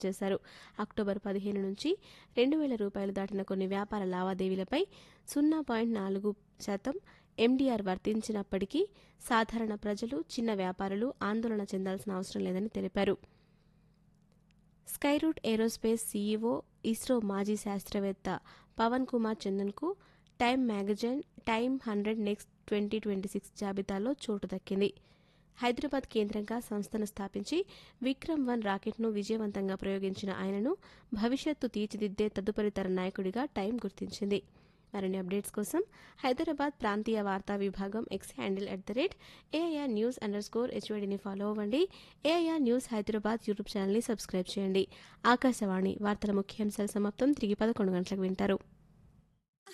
చేశారు అక్టోబర్ పదిహేను నుంచి రెండు వేల రూపాయలు దాటిన కొన్ని వ్యాపార లావాదేవీలపై సున్నా పాయింట్ నాలుగు శాతం ఎండీఆర్ వర్తించినప్పటికీ సాధారణ ప్రజలు చిన్న వ్యాపారులు ఆందోళన చెందాల్సిన అవసరం లేదని తెలిపారు స్కైరూట్ ఏరోస్పేస్ సీఈఓ ఇస్రో మాజీ శాస్త్రవేత్త పవన్ కుమార్ చందన్కు Time magazine Time hundred next twenty twenty six జాబితాలో చోటు దక్కింది హైదరాబాద్ కేంద్రంగా సంస్థను స్థాపించి విక్రమ్ వన్ రాకెట్ను విజయవంతంగా ప్రయోగించిన ఆయనను భవిష్యత్తు తీర్చిదిద్దే తదుపరి తర నాయకుడిగా టైం గుర్తించింది మరిన్ని అప్డేట్స్ కోసం హైదరాబాద్ ప్రాంతీయ వార్తా విభాగం X handle at the rate AIR news underscore హెచ్వైడిని ఫాలో అవ్వండి ఏఐఆర్ న్యూస్ హైదరాబాద్ యూట్యూబ్ ఛానల్ని సబ్స్క్రైబ్ చేయండి ఆకాశవాణి వార్తల ముఖ్యాంశాల సమాప్తం తిరిగి పదకొండు గంటలకు వింటారు